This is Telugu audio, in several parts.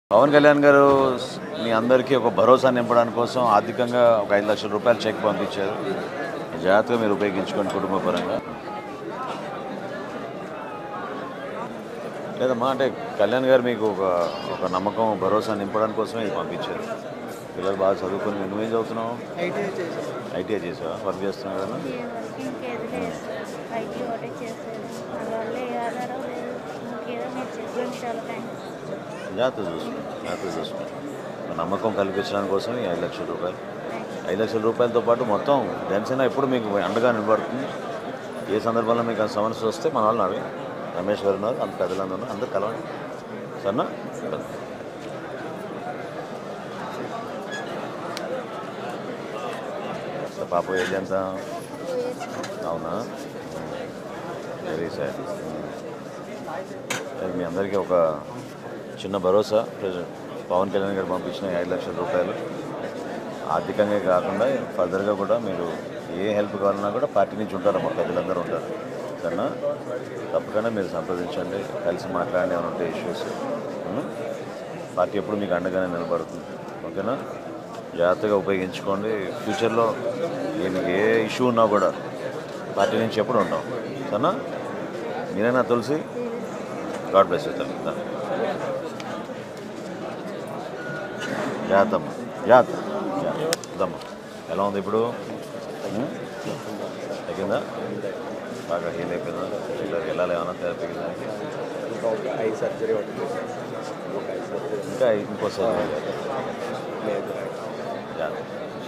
పవన్ కళ్యాణ్ గారు మీ అందరికీ ఒక భరోసా నింపడానికి కోసం ఆర్థికంగా ఒక ఐదు లక్షల రూపాయలు చెక్ పంపించారు జాగ్రత్తగా మీరు ఉపయోగించుకోండి కుటుంబ పరంగా లేదమ్మా అంటే కళ్యాణ్ గారు మీకు ఒక ఒక నమ్మకం భరోసా నింపడానికి కోసమే ఇది పంపించారు పిల్లలు బాగా చదువుకొని నువ్వేం చదువుతున్నావు ఐటీఐ చేశాను ఐటీఐ చేసావా వర్క్ చేస్తున్నావు కదా ఇంకేది లేదు ఐటీ ఒకటే చేసేది అందువల్ల ఏ ఆధారం లేదు ఇంకేదో మీరు చెప్పండి చాలా థ్యాంక్స్ జాగ్రత్త చూసుకోండి జాగ్రత్త చూసుకోండి ఒక నమ్మకం కల్పించడానికి కోసం ఈ ఐదు లక్షల రూపాయలు ఐదు లక్షల రూపాయలతో పాటు మొత్తం జనసేన ఎప్పుడు మీకు అండగా నిలబడుతుంది ఏ సందర్భంలో మీకు ఆ సమస్య వస్తే మన వాళ్ళని అడగ రమేష్ గారు ఉన్నారు అంత పెద్దలందరూ ఉన్నారు అందరూ కలవండి సరేనా సో పాప ఏజ్ ఎంత అవునా వెరీ సార్ మీ అందరికీ ఒక చిన్న భరోసా ప్రెసిడెంట్ పవన్ కళ్యాణ్ గారు పంపించిన ఈ ఐదు లక్షల రూపాయలు ఆర్థికంగా కాకుండా ఫర్దర్గా కూడా మీరు ఏ హెల్ప్ కావాలన్నా కూడా పార్టీ నుంచి ఉంటారు మా ప్రజలందరూ ఉంటారు సరేనా తప్పకుండా మీరు సంప్రదించండి కలిసి మాట్లాడండి ఏమైనా ఉంటే ఇష్యూస్ పార్టీ ఎప్పుడు మీకు అండగానే నిలబడుతుంది ఓకేనా జాగ్రత్తగా ఉపయోగించుకోండి ఫ్యూచర్లో మీకు ఏ ఇష్యూ ఉన్నా కూడా పార్టీ నుంచి ఎప్పుడు ఉంటాం సరేనా మీరైనా తులసి గాడ్ బ్లెస్ యూ తల్లి దా. జాగ్రత్త అమ్మా జాగ్రత్త జాగ్రత్త ఎలా ఉంది ఇప్పుడు ఉం? తగ్గిందా బాగా హీల్ అయిపోయిందా ఇక్కడికి వెళ్ళాలి ఏమన్నా థెరపీకి దానికి ఇంకా ఒక ఐ సర్జరీ ఒకటి చేశాను. ఒక ఐ సర్జరీ ఇంకా ఇంకోసారి లేదు జాగ్రత్త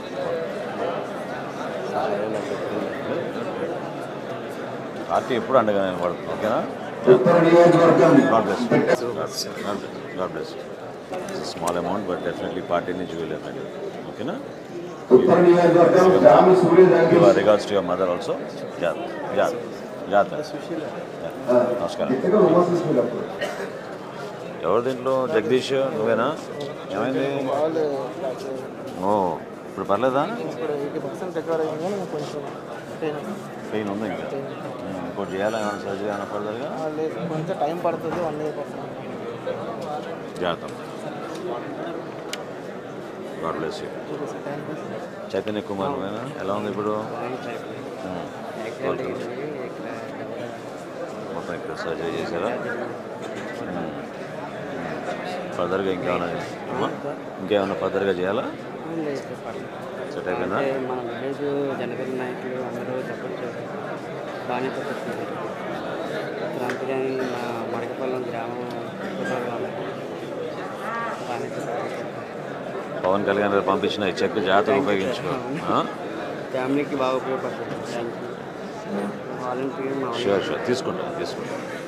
సరే నాకు చెప్పింది. పార్టీ ఎప్పుడు అండగా నిలబడుతుంది ఓకేనా ఉత్తర నియోజకవర్గం god bless god bless small amount but definitely party నుంచి వెళ్ళేదండి ఓకేనా ఉత్తర నియోజకవర్గం స్వామి సూర్యదంకి your regards to your mother also జాగ్రత్త జాగ్రత్త జాగ్రత్త నమస్కారం ఎక్కడ ఉమాశిస్తున్నప్పుడు ఎవరు దీంట్లో జగదీష్ నువ్వేనా ఏమైంది వాళ్ళు ఓ ఇప్పుడు పర్లేదా ఇప్పుడు ఎయిటీ పర్సెంట్ రికవర్ అయింది కానీ కొంచెం పెయిన్ పెయిన్ ఉంది ఇంకా ఉమ్, ఇంకోటి చేయాలా ఏమైనా సర్జరీ ఏమైనా ఫర్దర్గా లేదు కొంచెం టైం పడుతుంది వన్ ఇయర్ పడుతుంది జాగ్రత్త god bless you thank you Chaitanya Kumar నువ్వేనా ఎలా ఉంది ఇప్పుడు ఉమ్, ఓకే. మొత్తం ఇక్కడ సర్జరీ చేశారా ఉమ్. ఫర్దర్గా ఇంకేమైనా అమ్మా? ఇంకేమైనా ఫర్దర్గా చేయాలా లేదు చెప్పండి సెట్ అయిపోయిందా అంటే మన విలేజ్ జనగణ నాయకులు అందరూ సపోర్ట్ చేశారు బాగానే సపోర్ట్ చేశారు క్రాంతి కానీ మా మడకపల్లం గ్రామం కుర్రాళ్ళు వాళ్ళకి బాగానే సపోర్ట్ చేశారు పవన్ కళ్యాణ్ గారు పంపించిన ఈ చెక్ జాగ్రత్తగా ఉపయోగించుకో ఆ? ఫ్యామిలీకి బాగా ఉపయోగపడుతుంది థ్యాంక్ యూ వాలంటీర్ మా షూర్ షూర్ తీసుకుంటాను తీసుకుంటాను